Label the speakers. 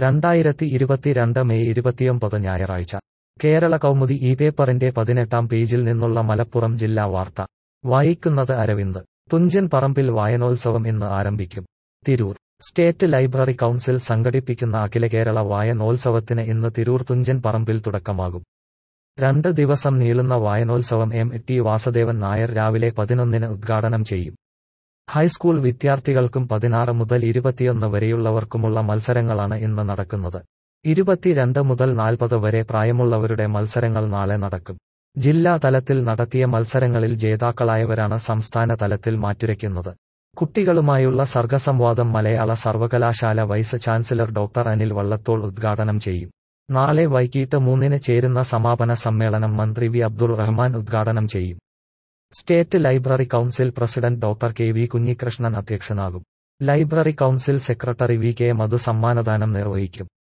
Speaker 1: രണ്ടായിരത്തി ഇരുപത്തിരണ്ട് മെയ് ഇരുപത്തിയൊമ്പത് ഞായറാഴ്ച കേരള കൗമുദി ഈ പേപ്പറിന്റെ പതിനെട്ടാം പേജിൽ നിന്നുള്ള മലപ്പുറം ജില്ലാ വാർത്ത വായിക്കുന്നത് അരവിന്ദ് തുഞ്ചൻ പറമ്പിൽ വായനോത്സവം ഇന്ന് ആരംഭിക്കും തിരൂർ സ്റ്റേറ്റ് ലൈബ്രറി കൗൺസിൽ സംഘടിപ്പിക്കുന്ന അഖില കേരള വായനോത്സവത്തിന് ഇന്ന് തിരൂർ തുഞ്ചൻ പറമ്പിൽ തുടക്കമാകും രണ്ട് ദിവസം നീളുന്ന വായനോത്സവം എം ടി വാസുദേവൻ നായർ രാവിലെ പതിനൊന്നിന് ഉദ്ഘാടനം ചെയ്യും ഹൈസ്കൂൾ വിദ്യാർത്ഥികൾക്കും പതിനാറ് മുതൽ ഇരുപത്തിയൊന്ന് വരെയുള്ളവർക്കുമുള്ള മത്സരങ്ങളാണ് ഇന്ന് നടക്കുന്നത് ഇരുപത്തിരണ്ട് മുതൽ നാൽപ്പത് വരെ പ്രായമുള്ളവരുടെ മത്സരങ്ങൾ നാളെ നടക്കും ജില്ലാ തലത്തിൽ നടത്തിയ മത്സരങ്ങളിൽ ജേതാക്കളായവരാണ് സംസ്ഥാന തലത്തിൽ മാറ്റുരയ്ക്കുന്നത് കുട്ടികളുമായുള്ള സർഗസംവാദം മലയാള സർവകലാശാല vice chancellor doctor Anil Vallathol ഉദ്ഘാടനം ചെയ്യും നാളെ വൈകിട്ട് മൂന്നിന് ചേരുന്ന സമാപന സമ്മേളനം മന്ത്രി വി അബ്ദുൾ റഹ്മാൻ ഉദ്ഘാടനം ചെയ്യും state library council president doctor K V Kunhikrishnan അധ്യക്ഷനാകും library council secretary V K Madhu സമ്മാനദാനം നിർവഹിക്കും